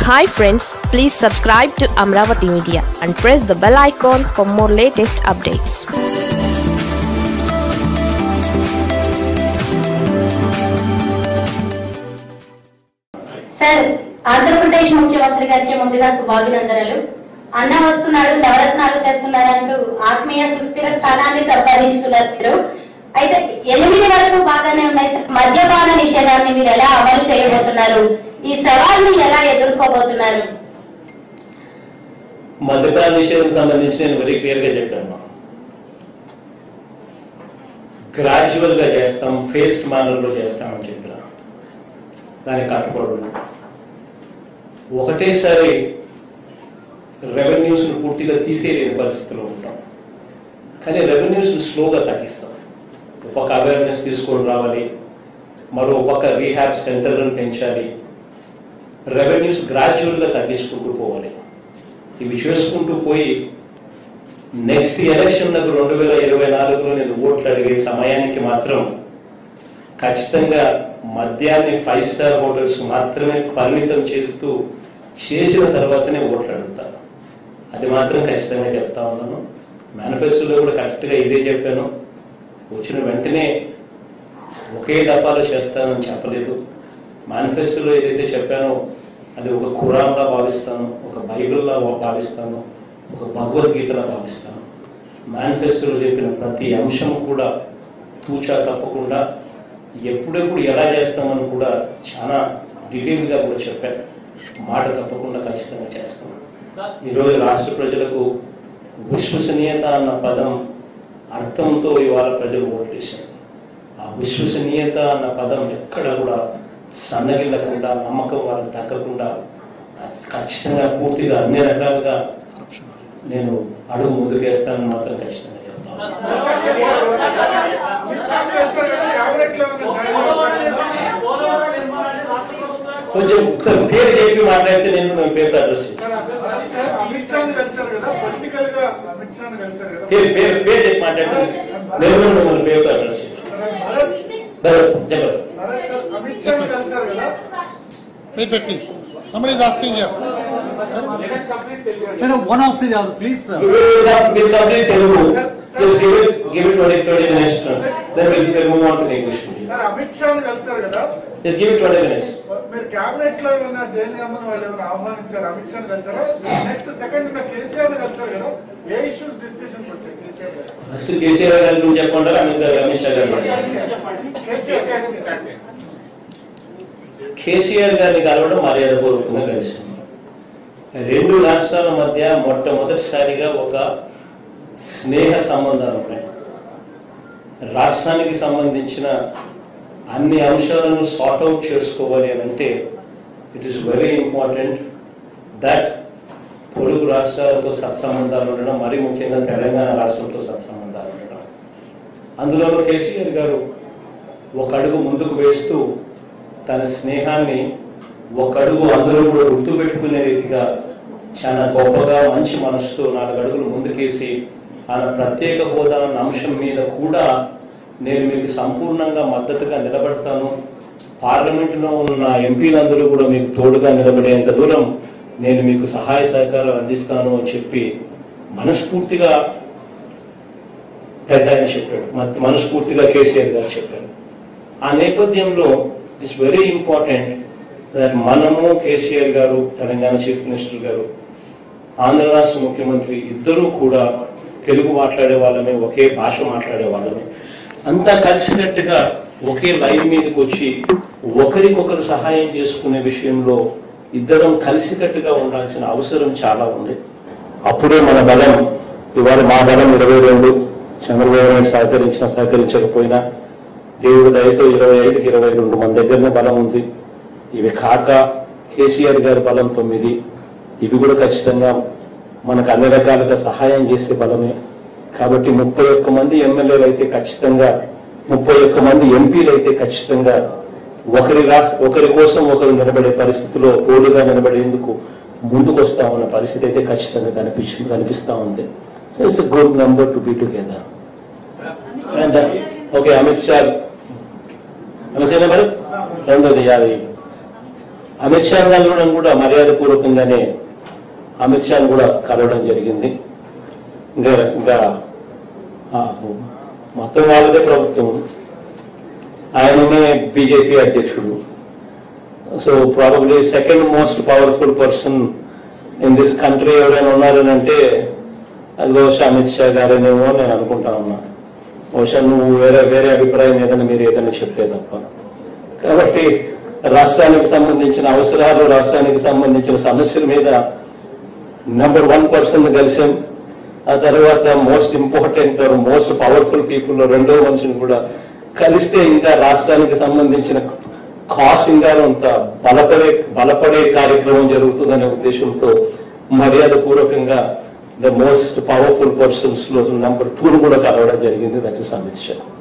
Hi friends please subscribe to Amaravati media and press the bell icon for more latest updates sir Andhra Pradesh ముఖ్యమంత్రి గారికి ముందుగా శుభాభినందనలు అన్న వస్తున్నాడు నవరత్నాలు తెస్తున్నారు అంటూ ఆత్మీయ సుస్థిర స్థానాన్ని సంపాదించుకున్నారు మీరు అయితే ఎనిమిది వరకు బాగానే ఉన్నాయి సార్. మద్యపాన నిషేధాన్ని మీరు ఎలా అమలు చేయబోతున్నారు ఈ సవాల్ని ఎలా ఎదుర్కోబోతున్నారు మద్యపాన నిషేధం సంబంధించి నేను వెరీ క్లియర్ గా చెప్పాను గ్రాడ్యువల్ గా చేస్తాం ఫేస్ట్ మేనర్ లో చేస్తామని చెప్పిన దానికి కట్టుబడి ఒకటేసారి రెవెన్యూస్ పూర్తిగా తీసేయలేని పరిస్థితిలో ఉంటాం కానీ రెవెన్యూస్ స్లోగా తగ్గిస్తాం ఒక పక్క అవేర్నెస్ తీసుకొని రావాలి మరో పక్క రీహాబ్ సెంటర్లను పెంచాలి రెవెన్యూస్ గ్రాడ్యువల్గా తగ్గించుకుంటూ పోవాలి ఇవి చేసుకుంటూ పోయి నెక్స్ట్ ఎలక్షన్ నాకు రెండు వేల ఇరవై నాలుగులో నేను ఓట్లు అడిగే సమయానికి మాత్రం ఖచ్చితంగా మద్యాన్ని ఫైవ్ స్టార్ హోటల్స్ మాత్రమే పరిమితం చేస్తూ చేసిన తర్వాతనే ఓట్లు అడుగుతాను అది మాత్రం ఖచ్చితంగా చెప్తా ఉన్నాను మేనిఫెస్టోలో కూడా కరెక్ట్గా ఇదే చెప్పాను వచ్చిన వెంటనే ఒకే దఫాలో చేస్తానని చెప్పలేదు మేనిఫెస్టోలో ఏదైతే చెప్పానో అది ఒక ఖురాన్లా భావిస్తాను ఒక బైబిల్లా భావిస్తాను ఒక భగవద్గీతలా భావిస్తాను మేనిఫెస్టోలో చెప్పిన ప్రతి అంశం కూడా తూచా తప్పకుండా ఎప్పుడెప్పుడు ఎలా చేస్తామని కూడా చాలా డీటెయిల్గా కూడా చెప్పాను మాట తప్పకుండా ఖచ్చితంగా చేస్తాను ఈరోజు రాష్ట్ర ప్రజలకు విశ్వసనీయత అన్న పదం అర్థంతో ఇవాళ ప్రజలు ఓటేశారు ఆ విశ్వసనీయత అన్న పదం ఎక్కడ కూడా సన్నగిల్లకుండా నమ్మకం వాళ్ళకి తగ్గకుండా ఖచ్చితంగా పూర్తిగా అన్ని రకాలుగా నేను అడుగు ముందుకేస్తానని మాత్రం ఖచ్చితంగా చెప్తాను కొంచెం ఒకసారి పేరు చెప్పి మాట్లాడితే నేను మీ పేరుతో అడ్రస్ చేస్తాను అమిత్ షాని కలిసారు కదా పొలిటికల్ గా అమిత్ షాని కలిసారు కదా పేరు పేరు పేరు చెప్పి మాట్లాడితే నేను కూడా మిమ్మల్ని పేరుతో అడ్రస్ చేస్తాను సరే, భరత్ భరత్, చెప్పండి భరత్ సార్ అమిత్ షాని కలిసారు కదా Wait, wait, please. Somebody is asking here. Sir, one of the other, please, sir. We'll complete Telugu. Just give it, give it 20, 20 minutes. Then we'll we'll move on to the English medium. Sir Amit షాని కలిసారు కదా Just give it 20 minutes. మీరు cabinet లో ఏమైనా జైన్ అమ్మని వాళ్ళు ఏమైనా ఆహ్వానించారు అమిత్ షాని కలిసారా నెక్స్ట్ సెకండ్ ఉన్న కేసీఆర్ ని కలిసారు కదా ఏ ఇష్యూస్ డిస్కషన్ వచ్చాయి కేసీఆర్ గారు? ఫస్ట్ కేసీఆర్ గారి గురించి చెప్పమంటారా అమిత్ గారు అమిత్ షా గారు కేసీఆర్ కేసీఆర్ గారిని కలవడం మర్యాదపూర్వకంగా కలిసింది రెండు రాష్ట్రాల మధ్య మొట్టమొదటిసారిగా ఒక స్నేహ సంబంధాలు ఉన్నాయి రాష్ట్రానికి సంబంధించిన అన్ని అంశాలను సార్ట్ అవుట్ చేసుకోవాలి అని అంటే it is very important that పొరుగు రాష్ట్రాలతో సత్సంబంధాలు ఉండడం మరీ ముఖ్యంగా తెలంగాణ రాష్ట్రంతో సత్సంబంధాలు ఉండడం అందులోనూ కేసీఆర్ గారు ఒక అడుగు ముందుకు వేస్తూ తన స్నేహాన్ని ఒక అడుగు అందరూ కూడా గుర్తుపెట్టుకునే రీతిగా చాలా గొప్పగా మంచి మనసుతో నాలుగు అడుగులు ముందుకేసి ఆయన ప్రత్యేక హోదా అన్న అంశం మీద కూడా నేను మీకు సంపూర్ణంగా మద్దతుగా నిలబడతాను పార్లమెంటులో ఉన్న ఎంపీలందరూ కూడా మీకు తోడుగా నిలబడేంత దూరం నేను మీకు సహాయ సహకారాలు అందిస్తాను అని చెప్పి మనస్ఫూర్తిగా పెద్ద ఆయన చెప్పాడు మన- మనస్ఫూర్తిగా కేసీఆర్ గారు చెప్పారు ఆ నేపథ్యంలో ఇట్స్ వెరీ ఇంపార్టెంట్ దట్ మనము కేసీఆర్ గారు తెలంగాణ చీఫ్ మినిస్టర్ గారు ఆంధ్ర రాష్ట్ర ముఖ్యమంత్రి ఇద్దరూ కూడా తెలుగు మాట్లాడే వాళ్ళమే ఒకే భాష మాట్లాడే వాళ్ళమే అంతా కలిసినట్టుగా ఒకే లైన్ మీదకి వచ్చి ఒకరికొకరు సహాయం చేసుకునే విషయంలో ఇద్దరం కలిసికట్టుగా ఉండాల్సిన అవసరం చాలా ఉంది అప్పుడే మన బలం ఇవాళ మా బలం ఇరవై రెండు చంద్రబాబు నాయుడు సహకరించినా సహకరించకపోయినా దేవుడి దయతో ఇరవై ఐదుకి ఇరవై రెండు మన దగ్గరనే బలం ఉంది ఇవి కాక కేసీఆర్ గారి బలం తొమ్మిది ఇవి కూడా ఖచ్చితంగా మనకు అన్ని రకాలుగా సహాయం చేసే బలమే కాబట్టి ముప్పై ఒక్క మంది ఎమ్మెల్యేలు అయితే ఖచ్చితంగా ముప్పై ఒక్క మంది ఎంపీలు అయితే ఖచ్చితంగా ఒకరి రాష్ట్ర ఒకరి కోసం ఒకరు నిలబడే పరిస్థితిలో తోడుగా నిలబడేందుకు ముందుకు వస్తామన్న పరిస్థితి అయితే ఖచ్చితంగా కనిపించింది కనిపిస్తా ఉంది so it's good number to be together okay Amit Shah Amit Shah number రెండోది యాభై అమిత్ షా గారు కూడా మర్యాద పూర్వకంగానే అమిత్ షాను కూడా కలవడం జరిగింది ఇంకా ఇంకా ఆ, మొత్తం వాళ్ళదే ప్రభుత్వం ఆయననే బీజేపీ అధ్యక్షుడు so probably second most powerful person in this country ఎవరైనా ఉన్నారని అంటే అది బహుశా అమిత్ షా గారేనేమో అని నేను అనుకుంటా ఉన్నా బహుశా నువ్వు వేరే వేరే అభిప్రాయం ఏదైనా మీరు ఏదైనా చెప్తే తప్ప కాబట్టి రాష్ట్రానికి సంబంధించిన అవసరాలు రాష్ట్రానికి సంబంధించిన సమస్యల మీద నెంబర్ వన్ పర్సన్ కలిసాం ఆ తర్వాత most important most powerful people రెండో మనిషిని కూడా కలిస్తే ఇంకా రాష్ట్రానికి సంబంధించిన కాస్ ఇంకా అంత బలపడే బలపడే కార్యక్రమం జరుగుతుందనే ఉద్దేశంతో మర్యాద పూర్వకంగా ద మోస్ట్ పవర్ఫుల్ పర్సన్స్ లో నెంబర్ టూ కూడా కలవడం జరిగింది దట్ ఇస్ అమిత్ షా